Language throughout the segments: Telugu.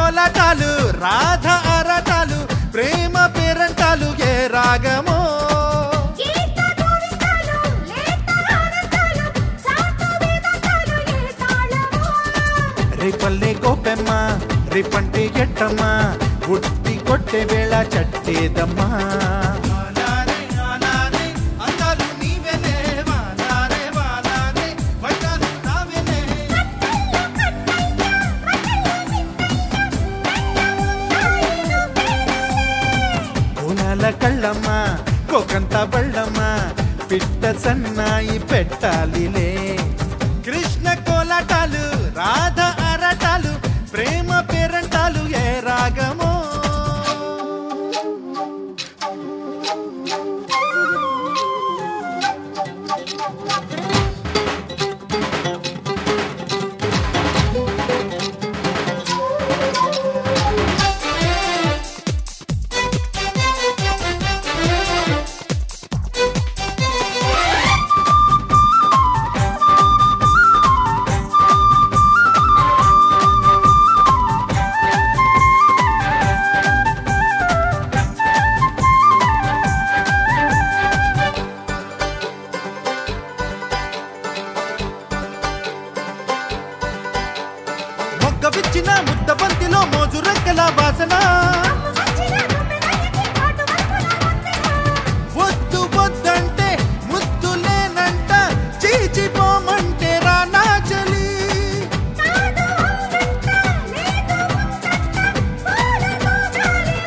కోలాటాలు రాధ అరటాలు ప్రేమ పేరంటాలు ఏ రాగమో గీత గోవిందాలు లేత ఆనందాలు చాటు వేదాంతాలు ఏ తాళమో రేపల్లె గోపెమ్మ రేపంటే ఎట్టమ్మ ఉట్టి కొట్టే వేళ చట్టేదమ్మా కోలాల కళ్ళమ్మ కోకంత బళ్ళమ్మ పిట్ట సన్నాయి పెట్టాలిలే కృష్ణ కోలాటాలు రాధ అరటాలు ప్రేమ పేరంటాలు ఏ రాగమో మొగ్గ విచ్చిన ముద్ద బంతిలో మోజు రెక్కల వాసన వచ్చిన గుమ్మెదానికి కాటు వంతుల వంతెన వద్దు వద్దంటే ముద్దు లేనంట చీచిపోమంటే రా నా చలి కాదు అంగట్ట లేదు ముచ్చట్ట పూలతో గాలి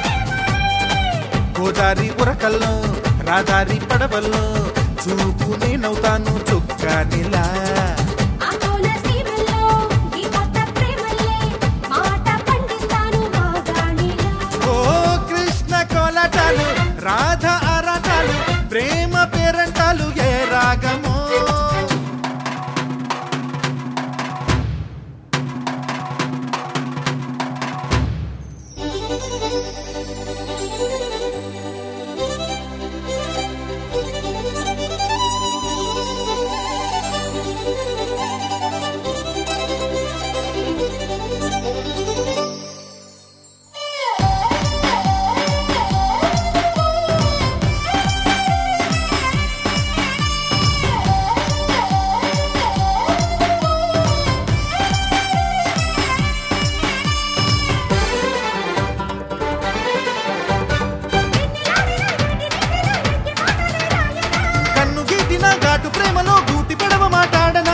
గోదారి ఉరకల్లో రాదారి పడవల్లో చూపు నేనవుతాను చుక్కానిలా ఆకోన సీమల్లో ఈ కొత్త ప్రేమల్లే మాట పండిస్తాను మాగాణిలా ఓ కృష్ణ కోలాటాలు రాధ అరాటాలు ప్రేమ పేరంటాలు ఏ రాగమో కన్ను గీటిన ఘాటు ప్రేమలో గూటి పెడవ మాట్లాడనా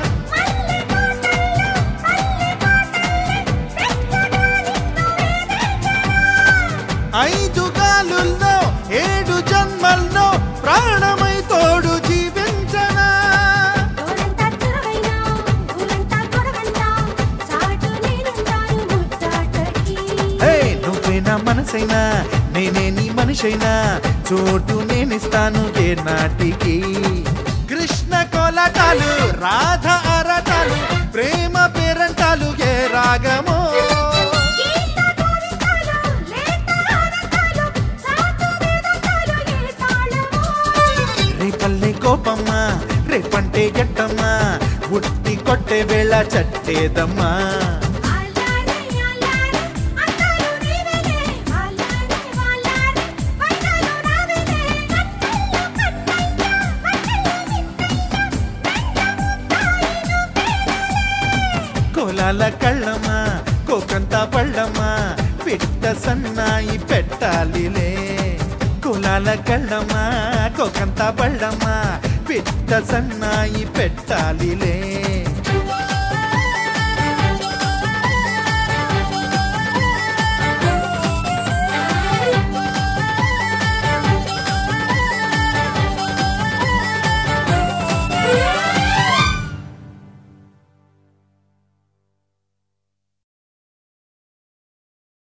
ఐదు గాలుల్లో ఏడు జన్మల్లో ప్రాణమై తోడు జీవించనా తోడంతా చురవైనా ఊరంతా గొడవంతా చాటు నేనుంటాను ముద్దాటకి హే నువ్వే నా మనసైనా నేనే నీ మనిషైనా చోటు నేనిస్తాను ఏ నాటికి కృష్ణ కోలాటాలు రాధ అరటాలు ప్రేమ పేరంటాలు ఏ రాగమో గీత గోవిందాలు లేత ఆనందాలు చాటు వేదాంతాలు ఏ తాళమో రేపల్లె కోపమ్మ రేపంటే గట్టమ్మ ఉట్టి కొట్టే వేళ చట్టేదమ్మా అలానే అలానే అందాలు నీవేలే అలానే అలానే వైనాలు నావేలే కట్టెల్లో కట్టయ్యా కట్టెల్లో నిత్తయ్యా మెండము తాయిను కోలాల కళ్ళమ్మ కోకంత పళ్ళమ్మ పిట్ట సన్నాయి పెట్టాలిలే కోలాల కళ్ళమ్మ కోకంత పళ్ళమ్మ పిట్ట సన్నాయి పెట్టాలిలే